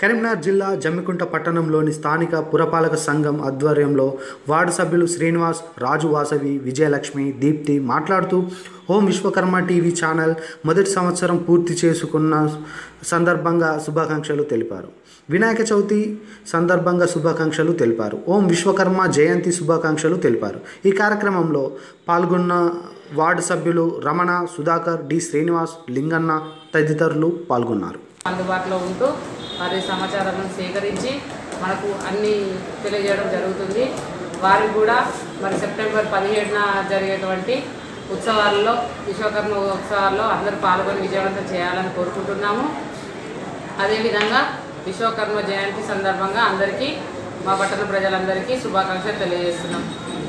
కరీంనగర్ జిల్లా జమ్మికుంట పట్టణంలోని స్థానిక పురపాలక సంఘం ఆధ్వర్యంలో వార్డు సభ్యులు శ్రీనివాస్ రాజు వాసవి విజయలక్ష్మి దీప్తి మాట్లాడుతూ ఓం విశ్వకర్మ టీవీ ఛానల్ మొదటి సంవత్సరం పూర్తి చేసుకున్న సందర్భంగా శుభాకాంక్షలు తెలిపారు వినాయక చవితి సందర్భంగా శుభాకాంక్షలు తెలిపారు ఓం విశ్వకర్మ జయంతి శుభాకాంక్షలు తెలిపారు ఈ కార్యక్రమంలో పాల్గొన్న వార్డు సభ్యులు రమణ సుధాకర్ డి శ్రీనివాస్ లింగన్న తదితరులు పాల్గొన్నారు అందుబాటులో ఉంటూ వారి సమాచారాలను సేకరించి మనకు అన్ని తెలియజేయడం జరుగుతుంది వారికి కూడా మరి సెప్టెంబర్ పదిహేడున జరిగేటువంటి ఉత్సవాల్లో విశ్వకర్మ ఉత్సవాల్లో అందరూ పాల్గొని విజయవంతం చేయాలని కోరుకుంటున్నాము అదేవిధంగా విశ్వకర్మ జయంతి సందర్భంగా అందరికీ మా పట్టణ ప్రజలందరికీ శుభాకాంక్షలు తెలియజేస్తున్నాం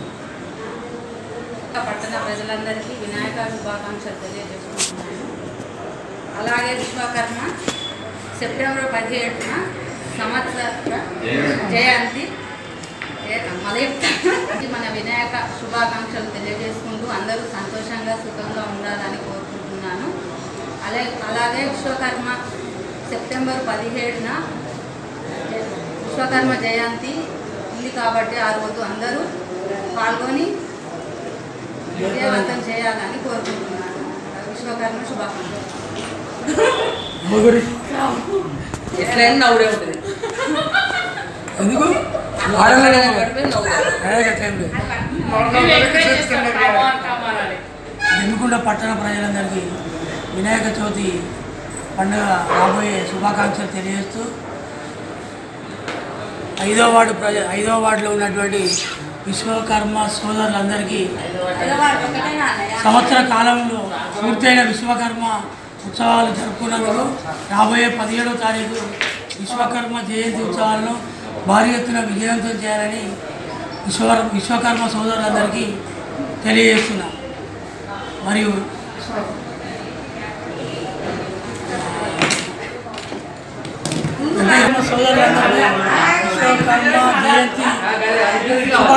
పట్టణ ప్రజలందరికీ వినాయక శుభాకాంక్షలు తెలియజేసుకుంటున్నాను అలాగే విశ్వకర్మ సెప్టెంబర్ పదిహేడున సంవత్సర జయంతి ఏ- మళ్ళీ చెప్తాను. మన వినాయక శుభాకాంక్షలు తెలియజేసుకుంటూ అందరూ సంతోషంగా సుఖంగా ఉండాలని కోరుకుంటున్నాను అలాగే అలాగే విశ్వకర్మ సెప్టెంబర్ పదిహేడున విశ్వకర్మ జయంతి ఉంది కాబట్టి ఆ రోజు అందరూ పాల్గొని విజయవంతం చేయాలని కోరుకుంటున్నాను విశ్వకర్మ శుభాకాంక్షలు ఎట్లయినా నవ్వుడే ఉంటుంది ఎందుకు ఎన్నుకున్న పట్టణ ప్రజలందరికీ వినాయక చవితి పండుగ రాబోయే శుభాకాంక్షలు తెలియజేస్తూ ఐదో వార్డు ప్రజ ఐదో వార్డులో ఉన్నటువంటి విశ్వకర్మ సోదరులందరికీ సంవత్సర కాలంలో పూర్తయిన విశ్వకర్మ ఉత్సవాలు జరుపుకున్నందుకు రాబోయే పదిహేడో తారీఖు విశ్వకర్మ జయంతి ఉత్సవాలను భారీ ఎత్తున విజయవంతం చేయాలని విశ్వ విశ్వకర్మ సోదరులందరికీ తెలియజేస్తున్నా మరియు విశ్వకర్మ సోదరులందరికీ విశ్వకర్మ జయంతి